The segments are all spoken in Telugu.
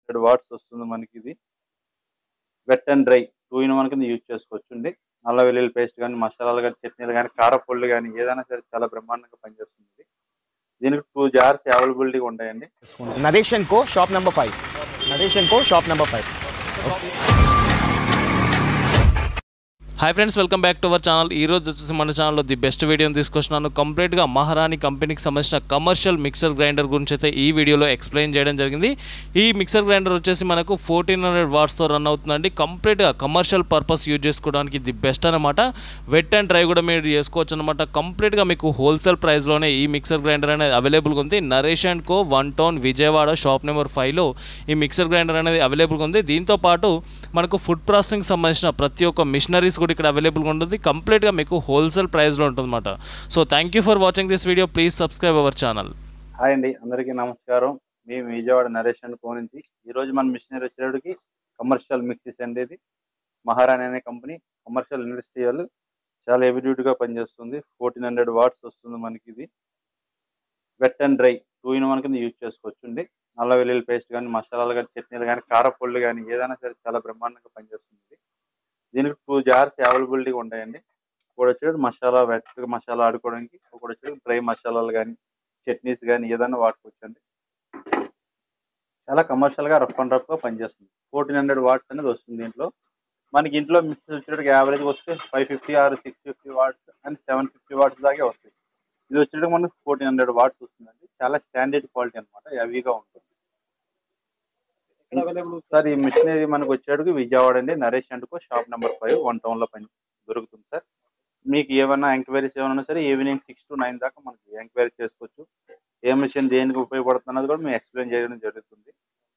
హండ్రెడ్ వాట్స్ వస్తుంది మనకి ఇది wet and dry two in one కింద యూజ్ చేసుకోవచ్చండి అల్లం వెల్లుల్లి పేస్ట్ కానీ మసాలాలు కానీ చట్నీలు కానీ కారపొళ్ళు కానీ ఏదైనా సరే చాలా బ్రహ్మాండంగా పనిచేస్తుంది ఇది. దీనికి టూ జార్స్ అవైలబిలిటీగా ఉంటాయండి Naresh and co shop number five Naresh and co shop number five hi friends welcome back to our channel ఈ రోజు వచ్చేసి మన ఛానల్లో ది బెస్ట్ వీడియోని తీసుకొచ్చినాను కంప్లీట్గా మహారాణి కంపెనీకి సంబంధించిన కమర్షియల్ మిక్సర్ గ్రైండర్ గురించి అయితే ఈ వీడియోలో ఎక్స్ప్లెయిన్ చేయడం జరిగింది ఈ మిక్సర్ గ్రైండర్ వచ్చేసి మనకు ఫోర్టీన్ హండ్రెడ్ వాట్స్తో రన్ అవుతుందండి కంప్లీట్గా కమర్షియల్ పర్పస్ యూజ్ చేసుకోవడానికి ది బెస్ట్ అనమాట వెట్ అండ్ డ్రై కూడా మీరు చేసుకోవచ్చు అనమాట కంప్లీట్గా మీకు హోల్సేల్ ప్రైస్లోనే ఈ మిక్సర్ గ్రైండర్ అనేది అవైలబుల్గా ఉంది Naresh and co one town Vijayawada shop number ఫైవ్లో ఈ మిక్సర్ గ్రైండర్ అనేది అవైలబుల్గా ఉంది దీంతో పాటు మనకు ఫుడ్ ప్రాసెసింగ్ సంబంధించిన ప్రతి ఒక్క మిషనరీస్ కూడా ఇక్కడ అవైలబుల్గా ఉంటుంది కంప్లీట్గా మీకు హోల్సేల్ ప్రైస్లో ఉంటుందన్నమాట so thank you for watching this video please subscribe our channel hi అండి అందరికీ నమస్కారం మేము విజయవాడ నరేష్ అండ్ కో నుంచి ఈ రోజు మన మిషనరీ వచ్చేటికి కమర్షియల్ మిక్సీస్ అండి ఇది మహారాణి అనే కంపెనీ కమర్షియల్ ఇండస్ట్రియల్ చాలా హెవీ డ్యూటీగా పనిచేస్తుంది ఫోర్టీన్ హండ్రెడ్ వాట్స్ వస్తుంది మనకి ఇది wet and dry two in one కింద యూజ్ చేసుకోవచ్చండి అల్లం వెల్లుల్లి పేస్ట్ కానీ మసాలాలు కానీ చట్నీలు కానీ కారపొళ్ళు కానీ ఏదైనా సరే చాలా బ్రహ్మాండంగా పనిచేస్తుంది ఇది. దీనికి టూ జార్స్ అవైలబిలిటీగా ఉంటాయండి ఒకటి వచ్చేది మసాలా వెట్ మసాలా ఆడుకోవడానికి ఒకటి వచ్చేది డ్రై మసాలాలు కానీ చట్నీస్ కానీ ఏదైనా వాడుకోవచ్చండి చాలా కమర్షియల్ గా రఫ్ అండ్ రఫ్ గా పనిచేస్తుంది ఫోర్టీన్ హండ్రెడ్ వాట్స్ అనేది వస్తుంది దీంట్లో మనకి ఇంట్లో మిక్సీ వచ్చేటికి యావరేజ్ వస్తే five fifty or six fifty watts and seven fifty watts దాకే వస్తాయి ఇది వచ్చేటికి మనకి ఫోర్టీన్ హండ్రెడ్ వాట్స్ వస్తుందండి చాలా స్టాండర్డ్ క్వాలిటీ అనమాట హెవీగా ఉంటుంది సార్ ఈ మిషనరీ మనకు వచ్చేటికి విజయవాడ అండి Naresh and co shop number five one town లో పని దొరుకుతుంది సార్ మీకు ఏమైనా ఎంక్వైరీస్ ఏమైనా సరే ఈవినింగ్ సిక్స్ టు నైన్ దాకా మనకి ఎంక్వైరీ చేసుకోవచ్చు ఏ మిషన్ దేనికి ఉపయోగపడుతున్నది కూడా మేము ఎక్స్ప్లెయిన్ చేయడం జరుగుతుంది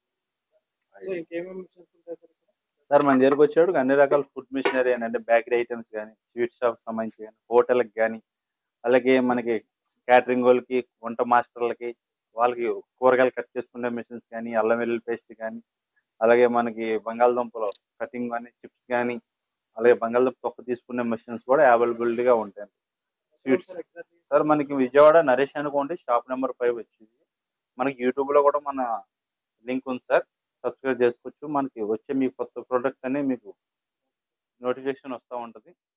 సార్ మన దగ్గరకు వచ్చేటికి అన్ని రకాల ఫుడ్ మిషనరీ అని అంటే బేకరీ ఐటమ్స్ కానీ స్వీట్ షాప్ సంబంధించి కానీ హోటల్కి కానీ అలాగే మనకి క్యాటరింగ్ వాళ్ళకి వంట మాస్టర్లకి వాళ్ళకి కూరగాయలు కట్ చేసుకునే మిషన్స్ కానీ అల్లం వెల్లుల్లి పేస్ట్ కానీ అలాగే మనకి బంగాళదుంపలు కటింగ్ కానీ చిప్స్ కానీ అలాగే బంగాళదుంప తొక్క తీసుకునే మిషన్స్ కూడా అవైలబిలిటీగా ఉంటాయి స్వీట్స్ సార్ మనకి విజయవాడ నరేష్ అనుకోండి షాప్ నెంబర్ ఫైవ్ వచ్చింది మనకి యూట్యూబ్ లో కూడా మన లింక్ ఉంది సార్ సబ్స్క్రైబ్ చేసుకోవచ్చు మనకి వచ్చే మీ కొత్త ప్రోడక్ట్స్ అన్ని మీకు నోటిఫికేషన్ వస్తూ ఉంటుంది